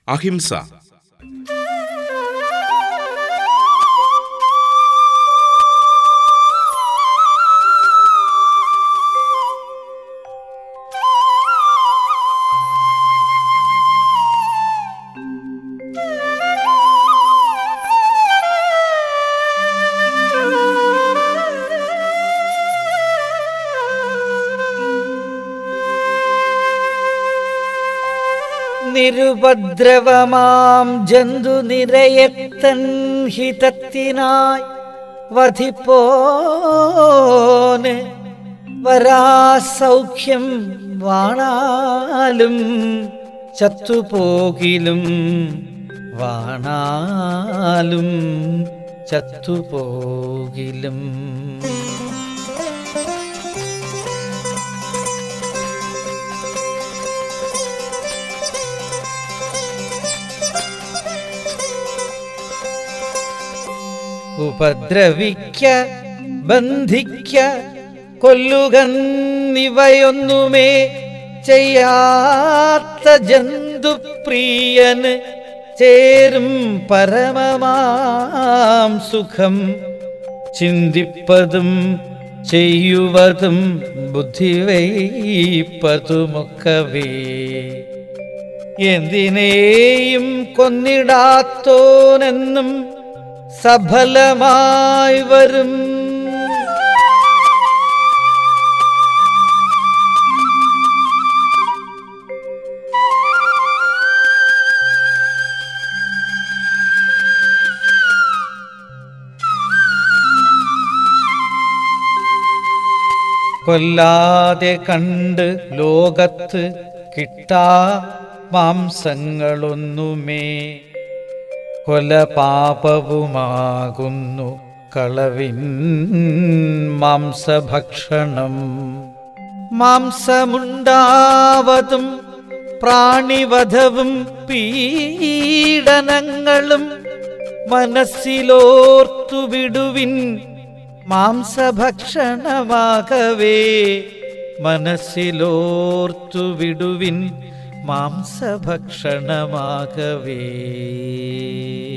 അഹിംസ നിരുപദ്രവമാം ജന്തു നിരയത്തൻ ഹിതത്തിനായി വധിപ്പോന് വരാസൗഖ്യം വാണാലും ചത്തുപോകിലും വാണാലും ചത്തുപോകിലും ഉപദ്രവിക്ക ബന്ധിക്ക കൊല്ലുകന്നിവയൊന്നുമേ ചെയ്യാത്ത ജന്തുപ്രിയന് ചേരും പരമമാം സുഖം ചിന്തിപ്പതും ചെയ്യുവതും ബുദ്ധിവൈപ്പതുമൊക്കവേ എന്തിനേയും കൊന്നിടാത്തോനെന്നും സഫലമായി വരും കൊല്ലാതെ കണ്ട് ലോകത്ത് കിട്ടാ മാംസങ്ങളൊന്നുമേ കൊലപാപവുമാകുന്നു കളവിൻ മാംസഭക്ഷണം മാംസമുണ്ടാവതും പ്രാണിവധവും പീഡനങ്ങളും മനസ്സിലോർത്തു വിടുവിൻ മാംസഭക്ഷണമാകവേ മനസ്സിലോർത്തു വിടുവിൻ മാംസഭക്ഷണമാകവേ